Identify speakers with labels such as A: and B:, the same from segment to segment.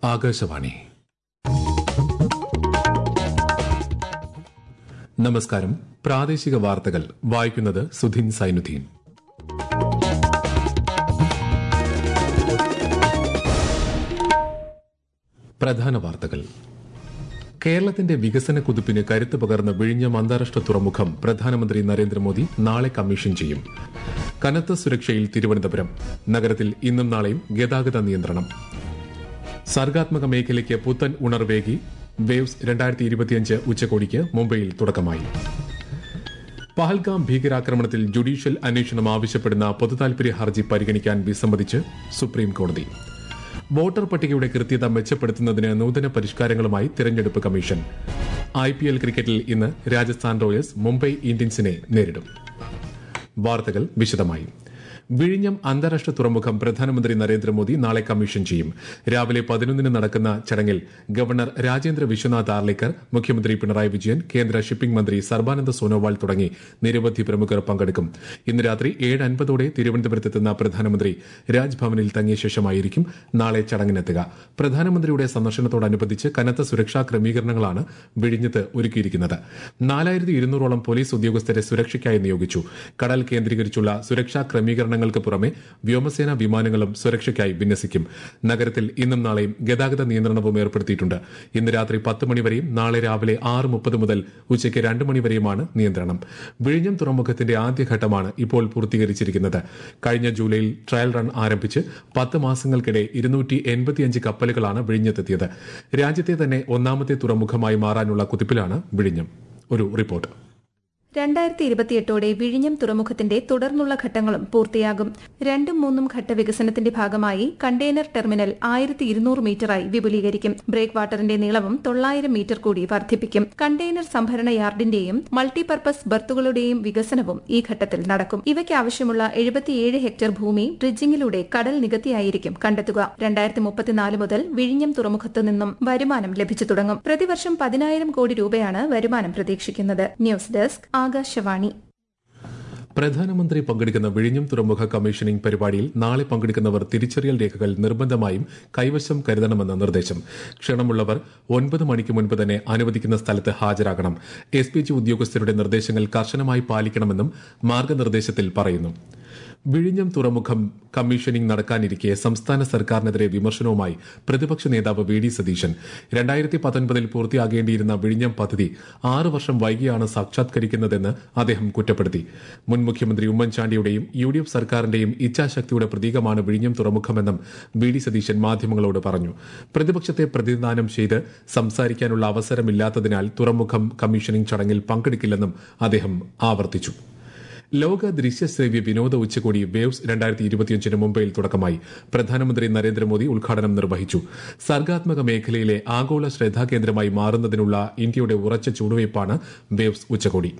A: ആകാശവാണി നമസ്കാരം പ്രാദേശിക വാർത്തകൾ വായിക്കുന്നത് സുധിൻ സൈനുദ്ദീൻ പ്രധാന വാർത്തകൾ കേരളത്തിന്റെ വികസന കുതിപ്പിന് കരുത്ത് പകർന്ന വിഴിഞ്ഞം അന്താരാഷ്ട്ര തുറമുഖം പ്രധാനമന്ത്രി നരേന്ദ്രമോദി നാളെ കമ്മീഷൻ ചെയ്യും കനത്ത സുരക്ഷയിൽ തിരുവനന്തപുരം നഗരത്തിൽ ഇന്നും നാളെയും ഗതാഗത നിയന്ത്രണം സർഗാത്മക മേഖലയ്ക്ക് പുത്തൻ ഉണർവേകി വേവ്സ് രണ്ടായിരത്തി ഇരുപത്തിയഞ്ച് ഉച്ചകോടിക്ക് മുംബൈയിൽ തുടക്കമായി പഹൽഗാം ഭീകരാക്രമണത്തിൽ ജുഡീഷ്യൽ അന്വേഷണം ആവശ്യപ്പെടുന്ന പൊതുതാൽപര്യ ഹർജി പരിഗണിക്കാൻ വിസമ്മതിച്ച് സുപ്രീം കോടതി വോട്ടർ പട്ടികയുടെ കൃത്യത മെച്ചപ്പെടുത്തുന്നതിന് നൂതന പരിഷ്കാരങ്ങളുമായി തിരഞ്ഞെടുപ്പ് കമ്മീഷൻ ഐ പി എൽ ക്രിക്കറ്റിൽ ഇന്ന് രാജസ്ഥാൻ റോയൽസ് മുംബൈ ഇന്ത്യൻസിനെ നേരിടും വാർത്തകൾ വിശദമായി വിഴിഞ്ഞം അന്താരാഷ്ട്ര തുറമുഖം പ്രധാനമന്ത്രി നരേന്ദ്രമോദി നാളെ കമ്മീഷൻ ചെയ്യും രാവിലെ പതിനൊന്നിന് നടക്കുന്ന ചടങ്ങിൽ ഗവർണർ രാജേന്ദ്ര വിശ്വനാഥ് ആർലേക്കർ മുഖ്യമന്ത്രി പിണറായി വിജയൻ കേന്ദ്ര ഷിപ്പിംഗ് മന്ത്രി സർബാനന്ദ സോനോവാൾ തുടങ്ങി നിരവധി പ്രമുഖർ പങ്കെടുക്കും ഇന്ന് രാത്രി ഏഴ് അൻപതോടെ തിരുവനന്തപുരത്തെത്തുന്ന പ്രധാനമന്ത്രി രാജ്ഭവനിൽ തങ്ങിയ ശേഷമായിരിക്കും നാളെ ചടങ്ങിനെത്തുക പ്രധാനമന്ത്രിയുടെ സന്ദർശനത്തോടനുബന്ധിച്ച് കനത്ത സുരക്ഷാ ക്രമീകരണങ്ങളാണ് വിഴിഞ്ഞത്ത് ഒരുക്കിയിരിക്കുന്നത് നാലായിരത്തി ഇരുന്നൂറോളം പോലീസ് ഉദ്യോഗസ്ഥരെ സുരക്ഷയ്ക്കായി നിയോഗിച്ചു കടൽ കേന്ദ്രീകരിച്ചുള്ള സുരക്ഷാ ക്രമീകരണങ്ങൾക്ക് പുറമെ വ്യോമസേന വിമാനങ്ങളും സുരക്ഷയ്ക്കായി വിന്യസിക്കും നഗരത്തിൽ ഇന്നും നാളെയും ഗതാഗത നിയന്ത്രണവും ഏർപ്പെടുത്തിയിട്ടുണ്ട് ഇന്ന് രാത്രി പത്ത് മണിവരെയും നാളെ രാവിലെ ആറ് മുപ്പത് മുതൽ ഉച്ചയ്ക്ക് രണ്ട് മണിവരെയുമാണ് നിയന്ത്രണം വിഴിഞ്ഞം തുറമുഖത്തിന്റെ ആദ്യഘട്ടമാണ് ഇപ്പോൾ പൂർത്തീകരിച്ചിരിക്കുന്നത് കഴിഞ്ഞ ജൂലൈയിൽ ട്രയൽ റൺ ആരംഭിച്ച് പത്ത് മാസങ്ങൾക്കിടെ ഇരുന്നൂറ്റി എൺപത്തിയഞ്ച് കപ്പലുകളാണ് വിഴിഞ്ഞത്തെത്തിയത് രാജ്യത്തെ തന്നെ ഒന്നാമത്തെ തുറമുഖമായി മാറാനുള്ള കുതിപ്പിലാണ് വിഴിഞ്ഞം ഒരു റിപ്പോർട്ട്
B: രണ്ടായിരത്തി ഇരുപത്തിയെട്ടോടെ വിഴിഞ്ഞം തുറമുഖത്തിന്റെ തുടർന്നുള്ള ഘട്ടങ്ങളും പൂർത്തിയാകും രണ്ടും മൂന്നും ഘട്ട വികസനത്തിന്റെ ഭാഗമായി കണ്ടെയ്നർ ടെർമിനൽ ആയിരത്തി ഇരുന്നൂറ് മീറ്ററായി വിപുലീകരിക്കും ബ്രേക്ക് വാട്ടറിന്റെ നീളവും തൊള്ളായിരം മീറ്റർ കൂടി വർദ്ധിപ്പിക്കും കണ്ടെയ്നർ സംഭരണ യാർഡിന്റെയും മൾട്ടിപർപ്പസ് ബർത്തുകളുടെയും വികസനവും ഈ ഘട്ടത്തിൽ നടക്കും ഇവയ്ക്ക് ആവശ്യമുള്ള എഴുപത്തിയേഴ് ഹെക്ടർ ഭൂമി ഡ്രിഡ്ജിംഗിലൂടെ കടൽ നികത്തിയായിരിക്കും കണ്ടെത്തുക രണ്ടായിരത്തി മുപ്പത്തിനാല് മുതൽ വിഴിഞ്ഞം തുറമുഖത്ത് നിന്നും വരുമാനം ലഭിച്ചു തുടങ്ങും പ്രതിവർഷം പതിനായിരം കോടി രൂപയാണ് വരുമാനം പ്രതീക്ഷിക്കുന്നത് ന്യൂസ് ഡെസ്ക് ആകാശവാണി
A: പ്രധാനമന്ത്രി പങ്കെടുക്കുന്ന വിഴിഞ്ഞം തുറമുഖ കമ്മീഷനിംഗ് പരിപാടിയിൽ നാളെ പങ്കെടുക്കുന്നവർ തിരിച്ചറിയൽ രേഖകൾ നിർബന്ധമായും കൈവശം കരുതണമെന്ന നിർദ്ദേശം ക്ഷണമുള്ളവർ ഒൻപത് മണിക്ക് മുൻപ് തന്നെ അനുവദിക്കുന്ന സ്ഥലത്ത് ഹാജരാകണം എസ് പി ജി ഉദ്യോഗസ്ഥരുടെ നിർദ്ദേശങ്ങൾ കർശനമായി പാലിക്കണമെന്നും മാർഗനിർദ്ദേശത്തിൽ പറയുന്നു വിഴിഞ്ഞം തുറമുഖം കമ്മീഷനിംഗ് നടക്കാനിരിക്കെ സംസ്ഥാന സർക്കാരിനെതിരെ വിമർശനവുമായി പ്രതിപക്ഷ നേതാവ് വി ഡി സതീശൻ രണ്ടായിരത്തി പത്തൊൻപതിൽ പൂർത്തിയാകേണ്ടിയിരുന്ന വിഴിഞ്ഞം പദ്ധതി ആറ് വർഷം വൈകിയാണ് സാക്ഷാത്കരിക്കുന്നതെന്ന് അദ്ദേഹം കുറ്റപ്പെടുത്തി മുൻ മുഖ്യമന്ത്രി ഉമ്മൻചാണ്ടിയുടെയും യു ഡി എഫ് സർക്കാരിന്റെയും ഇച്ഛാശക്തിയുടെ പ്രതീകമാണ് വിഴിഞ്ഞം തുറമുഖമെന്നും വി ഡി സതീശൻ മാധ്യമങ്ങളോട് പറഞ്ഞു പ്രതിപക്ഷത്തെ പ്രതിനിധാനം ചെയ്ത് സംസാരിക്കാനുള്ള അവസരമില്ലാത്തതിനാൽ തുറമുഖം കമ്മീഷനിംഗ് ചടങ്ങിൽ പങ്കെടുക്കില്ലെന്നും അദ്ദേഹം ആവർത്തിച്ചു ലോക ദൃശ്യശ്രവ്യ വിനോദ ഉച്ചകോടി വേവ്സ് രണ്ടായിരത്തി ഇരുപത്തിയഞ്ചിന് മുംബൈയിൽ തുടക്കമായി പ്രധാനമന്ത്രി നരേന്ദ്രമോദി ഉദ്ഘാടനം നിർവഹിച്ചു സർഗാത്മക മേഖലയിലെ ആഗോള ശ്രദ്ധാകേന്ദ്രമായി മാറുന്നതിനുള്ള ഇന്ത്യയുടെ ഉറച്ച ചുവടുവയ്പ്പാണ് വേവ്സ് ഉച്ചകോടി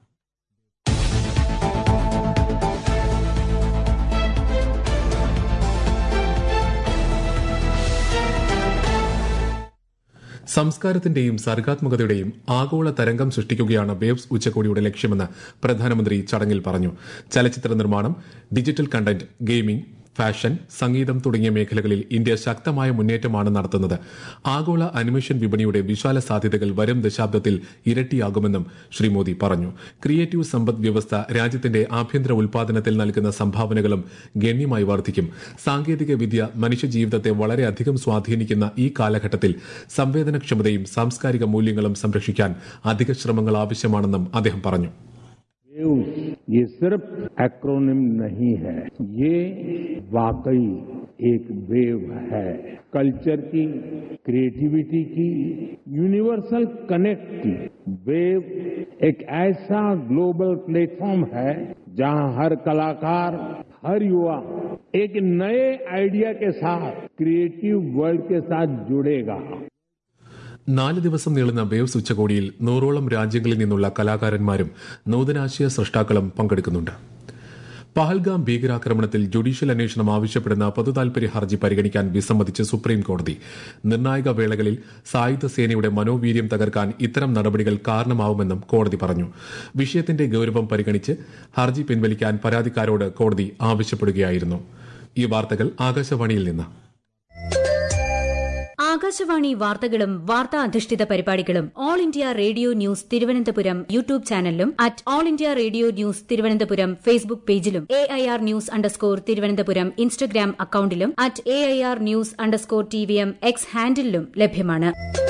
A: സംസ്കാരത്തിന്റെയും സർഗാത്മകതയുടെയും ആഗോള തരംഗം സൃഷ്ടിക്കുകയാണ് വേവ്സ് ഉച്ചകോടിയുടെ ലക്ഷ്യമെന്ന് പ്രധാനമന്ത്രി ചടങ്ങിൽ പറഞ്ഞു ചലച്ചിത്ര നിർമ്മാണം ഡിജിറ്റൽ കണ്ടന്റ് ഗെയിമിംഗ് ഫാഷൻ സംഗീതം തുടങ്ങിയ മേഖലകളിൽ ഇന്ത്യ ശക്തമായ മുന്നേറ്റമാണ് നടത്തുന്നത് ആഗോള അനിമേഷൻ വിപണിയുടെ വിശാല സാധ്യതകൾ വരും ദശാബ്ദത്തിൽ ഇരട്ടിയാകുമെന്നും ശ്രീ മോദി പറഞ്ഞു ക്രിയേറ്റീവ് സമ്പദ് വ്യവസ്ഥ രാജ്യത്തിന്റെ ആഭ്യന്തര ഉൽപാദനത്തിൽ നൽകുന്ന സംഭാവനകളും ഗണ്യമായി വർദ്ധിക്കും സാങ്കേതിക വിദ്യ മനുഷ്യജീവിതത്തെ വളരെയധികം സ്വാധീനിക്കുന്ന ഈ കാലഘട്ടത്തിൽ സംവേദനക്ഷമതയും സാംസ്കാരിക മൂല്യങ്ങളും സംരക്ഷിക്കാൻ അധിക ശ്രമങ്ങൾ ആവശ്യമാണെന്നും അദ്ദേഹം പറഞ്ഞു
C: ये सिर्फ एक्रोनिम नहीं है ये वाकई एक वेव है कल्चर की क्रिएटिविटी की यूनिवर्सल कनेक्ट की वेव एक ऐसा ग्लोबल प्लेटफॉर्म है जहां हर कलाकार हर युवा एक नए आइडिया के साथ क्रिएटिव वर्ल्ड के साथ जुड़ेगा
A: നാല് ദിവസം നീളുന്ന വേവ്സ് ഉച്ചകോടിയിൽ നൂറോളം രാജ്യങ്ങളിൽ നിന്നുള്ള കലാകാരന്മാരും നൂതനാശയ സൃഷ്ടാക്കളും പങ്കെടുക്കുന്നുണ്ട് പഹൽഗാം ഭീകരാക്രമണത്തിൽ ജുഡീഷ്യൽ അന്വേഷണം ആവശ്യപ്പെടുന്ന പൊതുതാൽപര്യ ഹർജി പരിഗണിക്കാൻ വിസമ്മതിച്ച് സുപ്രീം കോടതി നിർണായക വേളകളിൽ സായുധ സേനയുടെ മനോവീര്യം തകർക്കാൻ ഇത്തരം നടപടികൾ കാരണമാവുമെന്നും കോടതി പറഞ്ഞു വിഷയത്തിന്റെ ഗൌരവം പരിഗണിച്ച് ഹർജി പിൻവലിക്കാൻ പരാതിക്കാരോട് കോടതി ആവശ്യപ്പെടുകയായിരുന്നു ഈ വാർത്തകൾ ആകാശവാണിയിൽ നിന്ന്
D: ആകാശവാണി വാർത്തകളും വാർത്താ അധിഷ്ഠിത പരിപാടികളും all India radio news Thiruvananthapuram YouTube ചാനലിലും at all India radio news Thiruvananthapuram Facebook പേജിലും A I R news underscore Thiruvananthapuram Instagram അക്കൌണ്ടിലും at A I R news underscore T V M X ഹാൻഡിലും ലഭ്യമാണ്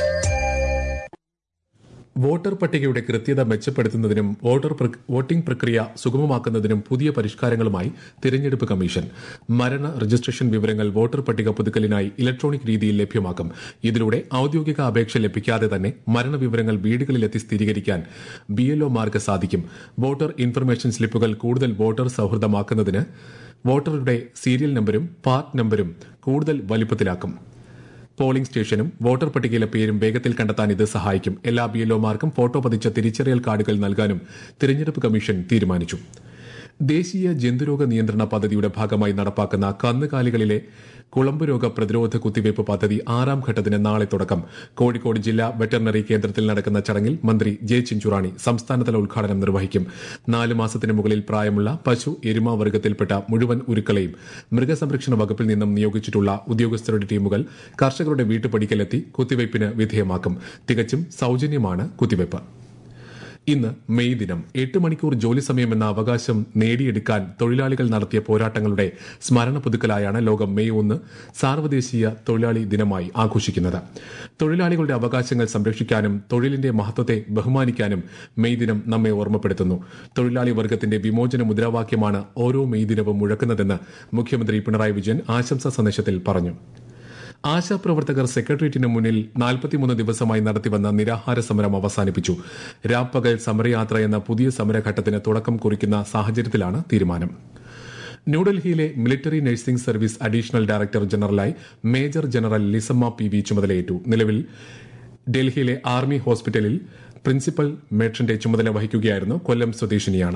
A: വോട്ടർ പട്ടികയുടെ കൃത്യത മെച്ചപ്പെടുത്തുന്നതിനും വോട്ടർ പ്രക്- വോട്ടിംഗ് പ്രക്രിയ സുഗമമാക്കുന്നതിനും പുതിയ പരിഷ്കാരങ്ങളുമായി തിരഞ്ഞെടുപ്പ് കമ്മീഷൻ മരണ രജിസ്ട്രേഷൻ വിവരങ്ങൾ വോട്ടർ പട്ടിക പുതുക്കലിനായി ഇലക്ട്രോണിക് രീതിയിൽ ലഭ്യമാക്കും ഇതിലൂടെ ഔദ്യോഗിക അപേക്ഷ ലഭിക്കാതെ തന്നെ മരണവിവരങ്ങൾ വീടുകളിലെത്തി സ്ഥിരീകരിക്കാൻ ബിഎൽഒമാർക്ക് സാധിക്കും വോട്ടർ ഇൻഫർമേഷൻ സ്ലിപ്പുകൾ കൂടുതൽ വോട്ടർ സൌഹൃദമാക്കുന്നതിന് വോട്ടറുടെ സീരിയൽ നമ്പരും പാർട്ട് നമ്പരും കൂടുതൽ വലിപ്പത്തിലാക്കും പോളിംഗ് സ്റ്റേഷനും വോട്ടർ പട്ടികയിലെ പേരും വേഗത്തിൽ കണ്ടെത്താൻ ഇത് സഹായിക്കും എല്ലാ ബിഎൽഒമാർക്കും ഫോട്ടോ പതിച്ച തിരിച്ചറിയൽ കാർഡുകൾ നൽകാനും തിരഞ്ഞെടുപ്പ് കമ്മീഷൻ തീരുമാനിച്ചു ദേശീയ ജന്തുരോഗ നിയന്ത്രണ പദ്ധതിയുടെ ഭാഗമായി നടപ്പാക്കുന്ന കന്നുകാലികളിലെ കുളമ്പ് രോഗ പ്രതിരോധ കുത്തിവയ്പ് പദ്ധതി ആറാം ഘട്ടത്തിന് നാളെ തുടക്കം കോഴിക്കോട് ജില്ലാ വെറ്ററിനറി കേന്ദ്രത്തിൽ നടക്കുന്ന ചടങ്ങിൽ മന്ത്രി ജെ ചിഞ്ചുറാണി സംസ്ഥാനതല ഉദ്ഘാടനം നിർവഹിക്കും നാല് മാസത്തിന് മുകളിൽ പ്രായമുള്ള പശു എരുമ വർഗത്തിൽപ്പെട്ട മുഴുവൻ ഉരുക്കളെയും മൃഗസംരക്ഷണ വകുപ്പിൽ നിന്നും നിയോഗിച്ചിട്ടുള്ള ഉദ്യോഗസ്ഥരുടെ ടീമുകൾ കർഷകരുടെ വീട്ടുപടിക്കലെത്തി കുത്തിവയ്പ്പിന് വിധേയമാക്കും തികച്ചും സൌജന്യമാണ് കുത്തിവയ്പ് ഇന്ന് മെയ് ദിനം എട്ട് മണിക്കൂർ ജോലി സമയമെന്ന അവകാശം നേടിയെടുക്കാൻ തൊഴിലാളികൾ നടത്തിയ പോരാട്ടങ്ങളുടെ സ്മരണ പുതുക്കലായാണ് ലോകം മെയ് ഒന്ന് സാർവദേശീയ തൊഴിലാളി ദിനമായി ആഘോഷിക്കുന്നത് തൊഴിലാളികളുടെ അവകാശങ്ങൾ സംരക്ഷിക്കാനും തൊഴിലിന്റെ മഹത്വത്തെ ബഹുമാനിക്കാനും മെയ് ദിനം നമ്മെ ഓർമ്മപ്പെടുത്തുന്നു തൊഴിലാളി വർഗത്തിന്റെ വിമോചന മുദ്രാവാക്യമാണ് ഓരോ മെയ് ദിനവും മുഴക്കുന്നതെന്ന് മുഖ്യമന്ത്രി പിണറായി വിജയൻ ആശംസാ സന്ദേശത്തിൽ പറഞ്ഞു ആശാപ്രവർത്തകർ സെക്രട്ടേറിയറ്റിന് മുന്നിൽ നാൽപ്പത്തിമൂന്ന് ദിവസമായി നടത്തിവന്ന നിരാഹാര സമരം അവസാനിപ്പിച്ചു രാപ്പകൽ സമരയാത്ര എന്ന പുതിയ സമരഘട്ടത്തിന് തുടക്കം കുറിക്കുന്ന സാഹചര്യത്തിലാണ് തീരുമാനം ന്യൂഡൽഹിയിലെ military nursing service additional director ജനറലായി major general Lissamma P V ചുമതലയേറ്റു നിലവിൽ ഡൽഹിയിലെ ആർമി ഹോസ്പിറ്റലിൽ പ്രിൻസിപ്പൽ മേട്രന്റെ ചുമതല വഹിക്കുകയായിരുന്നു കൊല്ലം സ്വദേശിനിയാണ്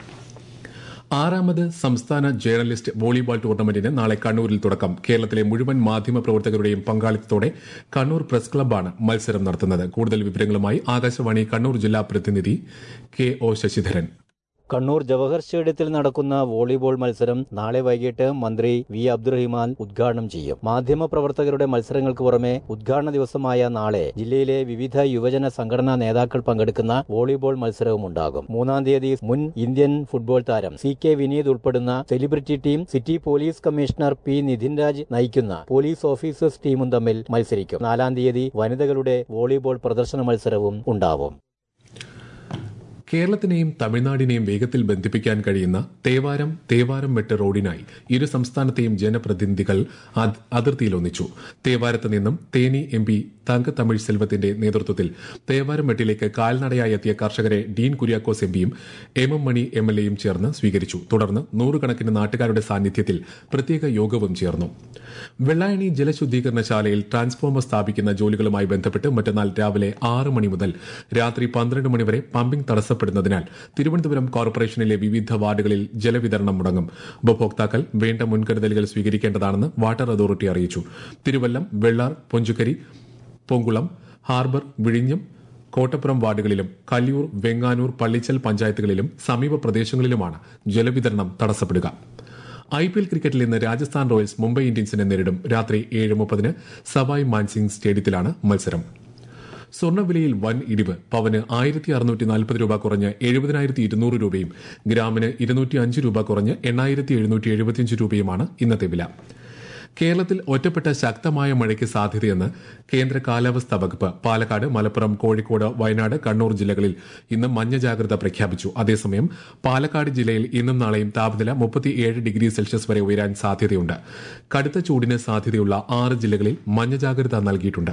A: ആറാമത് സംസ്ഥാന ജേർണലിസ്റ്റ് വോളിബോൾ ടൂർണമെന്റിന് നാളെ കണ്ണൂരിൽ തുടക്കം കേരളത്തിലെ മുഴുവൻ മാധ്യമ പ്രവർത്തകരുടെയും പങ്കാളിത്തത്തോടെ കണ്ണൂർ പ്രസ് ക്ലബ്ബാണ് മത്സരം നടത്തുന്നത് കൂടുതൽ വിവരങ്ങളുമായി ആകാശവാണി കണ്ണൂർ ജില്ലാ പ്രതിനിധി കെ ഒ ശശിധരൻ
E: കണ്ണൂർ ജവഹർ സ്റ്റേഡിയത്തിൽ നടക്കുന്ന വോളിബോൾ മത്സരം നാളെ വൈകിട്ട് മന്ത്രി വി അബ്ദുറഹിമാൻ ഉദ്ഘാടനം ചെയ്യും മാധ്യമ പ്രവർത്തകരുടെ മത്സരങ്ങൾക്ക് പുറമെ ഉദ്ഘാടന ദിവസമായ നാളെ ജില്ലയിലെ വിവിധ യുവജന സംഘടനാ നേതാക്കൾ പങ്കെടുക്കുന്ന വോളിബോൾ മത്സരവും ഉണ്ടാകും മൂന്നാം തീയതി മുൻ ഇന്ത്യൻ ഫുട്ബോൾ താരം സി കെ വിനീത് ഉൾപ്പെടുന്ന celebrity team city police commissioner P Nithin Raj നയിക്കുന്ന പോലീസ് ഓഫീസേഴ്സ് ടീമും തമ്മിൽ മത്സരിക്കും നാലാം തീയതി വനിതകളുടെ വോളിബോൾ പ്രദർശന മത്സരവും ഉണ്ടാവും
A: കേരളത്തിനെയും തമിഴ്നാടിനെയും വേഗത്തിൽ ബന്ധിപ്പിക്കാൻ കഴിയുന്ന തേവാരം തേവാരം മെട്ട് റോഡിനായി ഇരു സംസ്ഥാനത്തെയും ജനപ്രതിനിധികൾ അത്- അതിർത്തിയിലൊന്നിച്ചു തേവാരത്ത് നിന്നും തേനി എം പി തങ്ക തമിഴ് സെൽവത്തിന്റെ നേതൃത്വത്തിൽ തേവാരം മെട്ടിലേക്ക് കാൽനടയായി എത്തിയ കർഷകരെ ഡീൻ കുര്യാക്കോസ് എം പിയും M M Mani M L എയും ചേർന്ന് സ്വീകരിച്ചു തുടർന്ന് നൂറുകണക്കിന് നാട്ടുകാരുടെ സാന്നിധ്യത്തിൽ പ്രത്യേക യോഗവും ചേർന്നു വെള്ളായണി ജലശുദ്ധീകരണശാലയിൽ ട്രാൻസ്ഫോമർ സ്ഥാപിക്കുന്ന ജോലികളുമായി ബന്ധപ്പെട്ട് മറ്റന്നാൾ രാവിലെ ആറ് മണി മുതൽ രാത്രി പന്ത്രണ്ട് മണിവരെ പമ്പിംഗ് തടസ്സപ്പെടുന്നതിനാൽ തിരുവനന്തപുരം കോർപ്പറേഷനിലെ വിവിധ വാർഡുകളിൽ ജലവിതരണം മുടങ്ങും ഉപഭോക്താക്കൾ വേണ്ട മുൻകരുതലുകൾ സ്വീകരിക്കേണ്ടതാണെന്ന് വാട്ടർ അതോറിറ്റി അറിയിച്ചു തിരുവല്ലം വെള്ളാർ പൊഞ്ചുക്കരി പൊങ്കുളം ഹാർബർ വിഴിഞ്ഞം കോട്ടപ്പുറം വാർഡുകളിലും കല്ലിയൂർ വെങ്ങാനൂർ പള്ളിച്ചൽ പഞ്ചായത്തുകളിലും സമീപ പ്രദേശങ്ങളിലുമാണ് ജലവിതരണം തടസ്സപ്പെടുക ഐ പി എൽ ക്രിക്കറ്റിൽ ഇന്ന് രാജസ്ഥാൻ റോയൽസ് മുംബൈ ഇന്ത്യൻസിനെ നേരിടും രാത്രി ഏഴ് മുപ്പതിന് സവായ് മാൻസിംഗ് സ്റ്റേഡിയത്തിലാണ് മത്സരം സ്വർണ്ണവിലയിൽ വൻ ഇടിവ് പവന് ആയിരത്തി അറുന്നൂറ്റി നാൽപ്പത് രൂപ കുറഞ്ഞ് എഴുപതിനായിരത്തി ഇരുന്നൂറ് രൂപയും ഗ്രാമിന് ഇരുന്നൂറ്റി അഞ്ച് രൂപ കുറഞ്ഞ് എണ്ണായിരത്തി എഴുന്നൂറ്റി എഴുപത്തിയഞ്ച് രൂപയുമാണ് ഇന്നത്തെ വില കേരളത്തിൽ ഒറ്റപ്പെട്ട ശക്തമായ മഴയ്ക്ക് സാധ്യതയെന്ന് കേന്ദ്ര കാലാവസ്ഥാ വകുപ്പ് പാലക്കാട് മലപ്പുറം കോഴിക്കോട് വയനാട് കണ്ണൂർ ജില്ലകളിൽ ഇന്ന് മഞ്ഞ ജാഗ്രത പ്രഖ്യാപിച്ചു അതേസമയം പാലക്കാട് ജില്ലയിൽ ഇന്നും നാളെയും താപനില മുപ്പത്തിയേഴ് ഡിഗ്രി സെൽഷ്യസ് വരെ ഉയരാൻ സാധ്യതയുണ്ട് കടുത്ത ചൂടിന് സാധ്യതയുള്ള ആറ് ജില്ലകളിൽ മഞ്ഞ ജാഗ്രത നൽകിയിട്ടുണ്ട്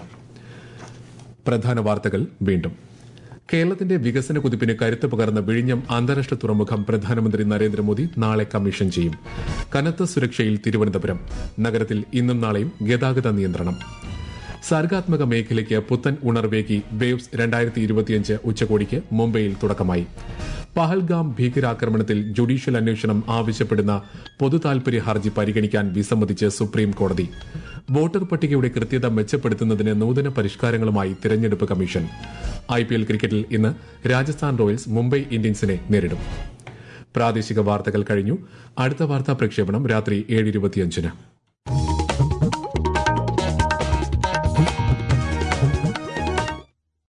A: പ്രധാന വാർത്തകൾ വീണ്ടും കേരളത്തിന്റെ വികസന കുതിപ്പിന് കരുത്ത് പകർന്ന വിഴിഞ്ഞം അന്താരാഷ്ട്ര തുറമുഖം പ്രധാനമന്ത്രി നരേന്ദ്രമോദി നാളെ കമ്മീഷൻ ചെയ്യും കനത്ത സുരക്ഷയിൽ തിരുവനന്തപുരം നഗരത്തിൽ ഇന്നും നാളെയും ഗതാഗത നിയന്ത്രണം സർഗാത്മക മേഖലയ്ക്ക് പുത്തൻ ഉണർവേകി വേവ്സ് രണ്ടായിരത്തി ഇരുപത്തിയഞ്ച് ഉച്ചകോടിക്ക് മുംബൈയിൽ തുടക്കമായി പഹൽഗാം ഭീകരാക്രമണത്തിൽ ജുഡീഷ്യൽ അന്വേഷണം ആവശ്യപ്പെടുന്ന പൊതു താൽപര്യ ഹർജി പരിഗണിക്കാൻ വിസമ്മതിച്ച് സുപ്രീം കോടതി വോട്ടർ പട്ടികയുടെ കൃത്യത മെച്ചപ്പെടുത്തുന്നതിന് നൂതന പരിഷ്കാരങ്ങളുമായി തിരഞ്ഞെടുപ്പ് കമ്മീഷൻ ഐ പി എൽ ക്രിക്കറ്റിൽ ഇന്ന് രാജസ്ഥാൻ റോയൽസ് മുംബൈ ഇന്ത്യൻസിനെ നേരിടും പ്രാദേശിക വാർത്തകൾ കഴിഞ്ഞു അടുത്ത വാർത്താ പ്രക്ഷേപണം രാത്രി ഏഴ് ഇരുപത്തിയഞ്ചിന്